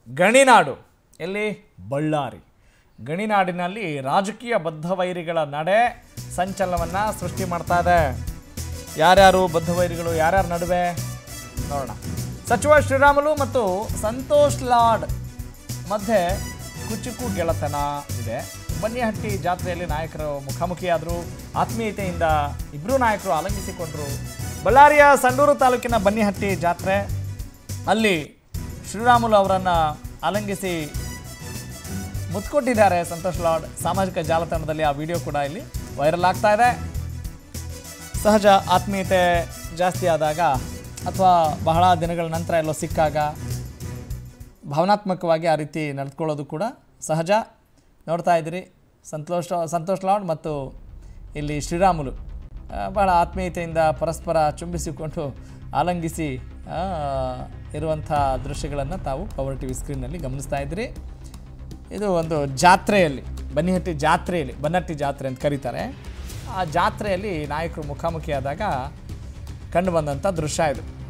ಗಣಿನಾಡು ಎಲ್ಲಿ ಬಳ್ಳಾರಿ ಗಣಿನಾಡಿನಲ್ಲಿ ರಾಜಕೀಯ ಬದ್ಧವೈರಿಗಳ ನಡೆ ಸಂಚಲನವನ್ನು ಸೃಷ್ಟಿ ಮಾಡ್ತಾ ಇದೆ ಯಾರ್ಯಾರು ಬದ್ಧವೈರಿಗಳು ಯಾರ್ಯಾರ ನಡುವೆ ನೋಡೋಣ ಸಚಿವ ಶ್ರೀರಾಮುಲು ಮತ್ತು ಸಂತೋಷ್ ಲಾಡ್ ಮಧ್ಯೆ ಕುಚುಕು ಗೆಳತನ ಇದೆ ಬನ್ನಿಹಟ್ಟಿ ಜಾತ್ರೆಯಲ್ಲಿ ನಾಯಕರು ಮುಖಾಮುಖಿಯಾದರು ಆತ್ಮೀಯತೆಯಿಂದ ಇಬ್ಬರೂ ನಾಯಕರು ಆಲಂಗಿಸಿಕೊಂಡರು ಬಳ್ಳಾರಿಯ ಸಂಡೂರು ತಾಲೂಕಿನ ಬನ್ನಿಹಟ್ಟಿ ಜಾತ್ರೆ ಅಲ್ಲಿ ಶ್ರೀರಾಮುಲು ಅವರನ್ನು ಆಲಂಗಿಸಿ ಮುತ್ಕೊಟ್ಟಿದ್ದಾರೆ ಸಂತೋಷ್ ಲಾಡ್ ಸಾಮಾಜಿಕ ಜಾಲತಾಣದಲ್ಲಿ ಆ ವಿಡಿಯೋ ಕೂಡ ಇಲ್ಲಿ ವೈರಲ್ ಆಗ್ತಾ ಇದೆ ಸಹಜ ಆತ್ಮೀಯತೆ ಜಾಸ್ತಿ ಆದಾಗ ಅಥವಾ ಬಹಳ ದಿನಗಳ ನಂತರ ಎಲ್ಲೋ ಸಿಕ್ಕಾಗ ಭಾವನಾತ್ಮಕವಾಗಿ ಆ ರೀತಿ ನಡೆದುಕೊಳ್ಳೋದು ಕೂಡ ಸಹಜ ನೋಡ್ತಾ ಇದ್ದೀರಿ ಸಂತೋಷ ಸಂತೋಷ್ ಲಾಡ್ ಮತ್ತು ಇಲ್ಲಿ ಶ್ರೀರಾಮುಲು ಆ, ಬಹಳ ಆತ್ಮೀಯತೆಯಿಂದ ಪರಸ್ಪರ ಚುಂಬಿಸಿಕೊಂಡು ಆಲಂಗಿಸಿ ಆ, ಇರುವಂಥ ದೃಶ್ಯಗಳನ್ನು ತಾವು ಪವರ್ ಟಿ ವಿ ಸ್ಕ್ರೀನ್ನಲ್ಲಿ ಗಮನಿಸ್ತಾ ಇದ್ದೀರಿ ಇದು ಒಂದು ಜಾತ್ರೆಯಲ್ಲಿ ಬನ್ನಿಹಟ್ಟಿ ಜಾತ್ರೆಯಲ್ಲಿ ಬನ್ನಟ್ಟಿ ಜಾತ್ರೆ ಅಂತ ಕರೀತಾರೆ ಆ ಜಾತ್ರೆಯಲ್ಲಿ ನಾಯಕರು ಮುಖಾಮುಖಿಯಾದಾಗ ಕಂಡು ಬಂದಂಥ ದೃಶ್ಯ ಇದು